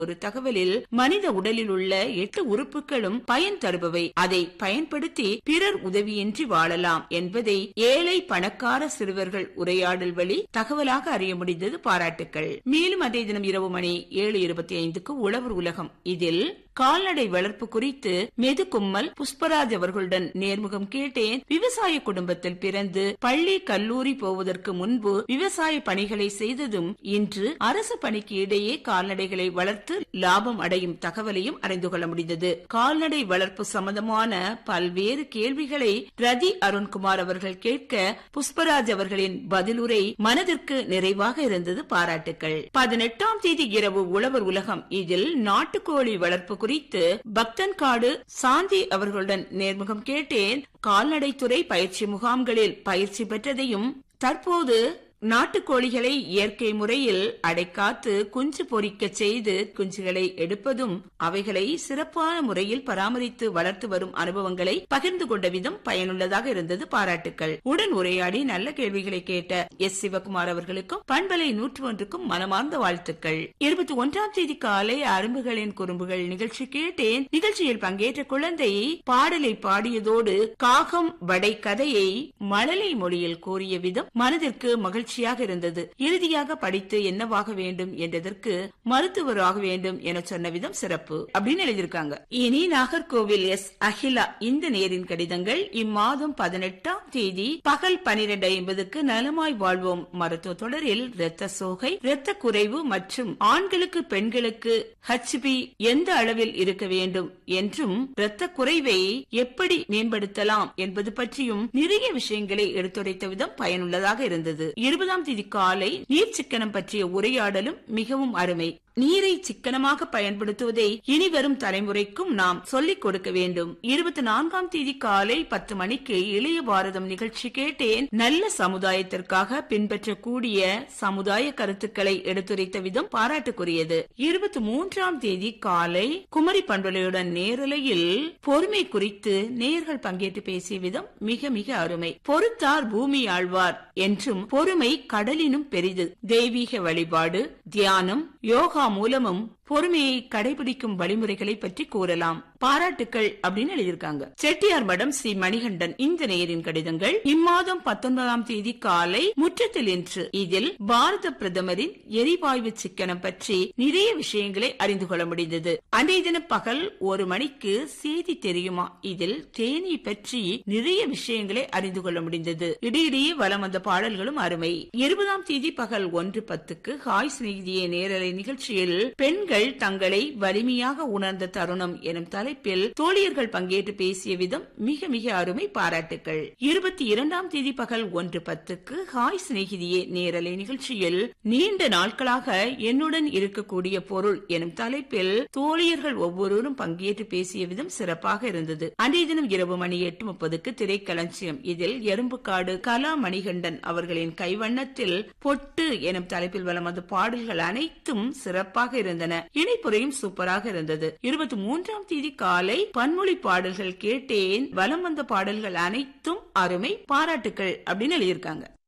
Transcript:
ஒரு தகவலில் மனித உடலில் உள்ள எட்டு உறுப்புகளும் பயன் தருபவை அதை பயன்படுத்தி பிறர் உதவியின்றி வாழலாம் என்பதை ஏழை பணக்கார சிறுவர்கள் உரையாடல் வழி தகவலாக அறிய முடிந்தது பாராட்டுக்கள் மேலும் அதே தினம் இரவு மணி ஏழு இருபத்தி ஐந்துக்கு உழவர் உலகம் இதில் கால்நடை வளர்ப்பு குறித்து மெதுகும்மல் புஷ்பராஜ் அவர்களுடன் நேர்முகம் கேட்டேன் விவசாய குடும்பத்தில் பிறந்து பள்ளி கல்லூரி போவதற்கு முன்பு விவசாய பணிகளை செய்ததும் இன்று அரசு பணிக்கு இடையே கால்நடைகளை வளர்த்து லாபம் அடையும் தகவலையும் அறிந்து கொள்ள முடிந்தது கால்நடை வளர்ப்பு சம்பந்தமான பல்வேறு கேள்விகளை ரதி அருண்குமார் அவர்கள் கேட்க புஷ்பராஜ் அவர்களின் பதிலுரை மனதிற்கு நிறைவாக இருந்தது பாராட்டுக்கள் பதினெட்டாம் தேதி இரவு உழவர் உலகம் இதில் நாட்டுக்கோழி வளர்ப்பு குறித்து பக்தன்காடு சாந்தி அவர்களுடன் நேர்முகம் கேட்டேன் கால்நடைத்துறை பயிற்சி முகாம்களில் பயிற்சி பெற்றதையும் தற்போது நாட்டுக்கோழிகளை இயற்கை முறையில் அடைக்காத்து குஞ்சு பொறிக்க செய்து குஞ்சுகளை எடுப்பதும் அவைகளை சிறப்பான முறையில் பராமரித்து வளர்த்து வரும் அனுபவங்களை பகிர்ந்து கொண்ட விதம் பயனுள்ளதாக இருந்தது பாராட்டுக்கள் உடன் உரையாடி நல்ல கேள்விகளை கேட்ட எஸ் சிவகுமார் அவர்களுக்கும் பண்பலை நூற்று ஒன்றுக்கும் மனமார்ந்த வாழ்த்துக்கள் இருபத்தி ஒன்றாம் தேதி காலை அரும்புகளின் குறும்புகள் நிகழ்ச்சி கேட்டேன் நிகழ்ச்சியில் பங்கேற்ற குழந்தை பாடலை பாடியதோடு காகம் வடை கதையை மழலை மொழியில் கூறிய விதம் மனதிற்கு மகிழ்ச்சியாக இருந்தது இறுதியாக படித்து என்னவாக வேண்டும் என்றதற்கு மருத்துவராக வேண்டும் என சொன்ன விதம் சிறப்பு அப்படின்னு எழுதியிருக்காங்க இனி நாகர்கோவில் எஸ் அகிலா இந்த நேரின் கடிதங்கள் இம்மாதம் பதினெட்டாம் தேதி பகல் பனிரெண்டு ஐம்பதுக்கு நலமாய் வாழ்வோம் மருத்துவ தொடரில் இரத்த சோகை இரத்த குறைவு மற்றும் ஆண்களுக்கு பெண்களுக்கு ஹச்பி எந்த அளவில் இருக்க வேண்டும் என்றும் இரத்த குறைவை எப்படி மேம்படுத்தலாம் என்பது பற்றியும் நிறைய விஷயங்களை எடுத்துரைத்த விதம் பயனுள்ளதாக இருந்தது இருபதாம் தேதி காலை நீர் சிக்கனம் பற்றிய உரையாடலும் மிகவும் அருமை நீரை சிக்கனமாக பயன்படுத்துவதை இனி வரும் தலைமுறைக்கும் நாம் சொல்லிக் கொடுக்க வேண்டும் இருபத்தி நான்காம் தேதி காலை பத்து மணிக்கு இளைய பாரதம் நிகழ்ச்சி கேட்டேன் நல்ல சமுதாயத்திற்காக பின்பற்றக்கூடிய சமுதாய கருத்துக்களை எடுத்துரைத்த விதம் பாராட்டுக்குரியது இருபத்தி மூன்றாம் தேதி காலை குமரி பண்பலையுடன் நேரலையில் பொறுமை குறித்து நேர்கள் பங்கேற்று பேசிய விதம் மிக மிக அருமை பொறுத்தார் பூமி ஆழ்வார் என்றும் பொறுமை கடலினும் பெரிது தெய்வீக வழிபாடு தியானம் யோகா மூலமும் பொறுமையை கடைபிடிக்கும் வழிமுறைகளை பற்றி கூறலாம் பாராட்டுக்கள் அப்படின்னு எழுதியிருக்காங்க செட்டியார் மடம் ஸ்ரீ மணிகண்டன் இந்த நேரின் கடிதங்கள் இம்மாதம் பத்தொன்பதாம் தேதி காலை முற்றத்தில் இன்று இதில் பாரத பிரதமரின் எரிவாயு சிக்கனம் பற்றி நிறைய விஷயங்களை அறிந்து கொள்ள முடிந்தது அன்றைய தினம் பகல் ஒரு மணிக்கு செய்தி தெரியுமா இதில் தேனி பற்றி நிறைய விஷயங்களை அறிந்து கொள்ள முடிந்தது இடையிடையே வலம் வந்த பாடல்களும் அருமை இருபதாம் தேதி பகல் ஒன்று பத்துக்கு ஹாய் சிநேகிதியே நேரலை நிகழ்ச்சியில் பெண்கள் தங்களை வலிமையாக உணர்ந்த தருணம் எனும் தலைப்பில் தோழியர்கள் பங்கேற்று பேசிய விதம் மிக மிக அருமை பாராட்டுக்கள் இருபத்தி இரண்டாம் தேதி பகல் ஒன்று பத்துக்கு ஹாய் சிநேகிதியே நேரலை நிகழ்ச்சியில் நீண்ட நாட்களாக என்னுடன் இருக்கக்கூடிய பொருள் எனும் தலைப்பில் தோழியர்கள் ஒவ்வொருவரும் பங்கேற்று பேசிய விதம் சிறப்பாக இருந்தது அன்றைய தினம் இரவு மணி எட்டு முப்பதுக்கு திரைக்களஞ்சியம் இதில் எறும்புக்காடு கலா மணிகண்டன் அவர்களின் கைவண்ணத்தில் பொட்டு எனும் தலைப்பில் வலம் வந்த பாடல்கள் அனைத்தும் சிறப்பாக இருந்தன இணைப்புரையும் சூப்பராக இருந்தது இருபத்தி மூன்றாம் தேதி காலை பன்மொழி பாடல்கள் கேட்டேன் வலம் வந்த பாடல்கள் அனைத்தும் அருமை பாராட்டுக்கள் அப்படின்னு எழுதியிருக்காங்க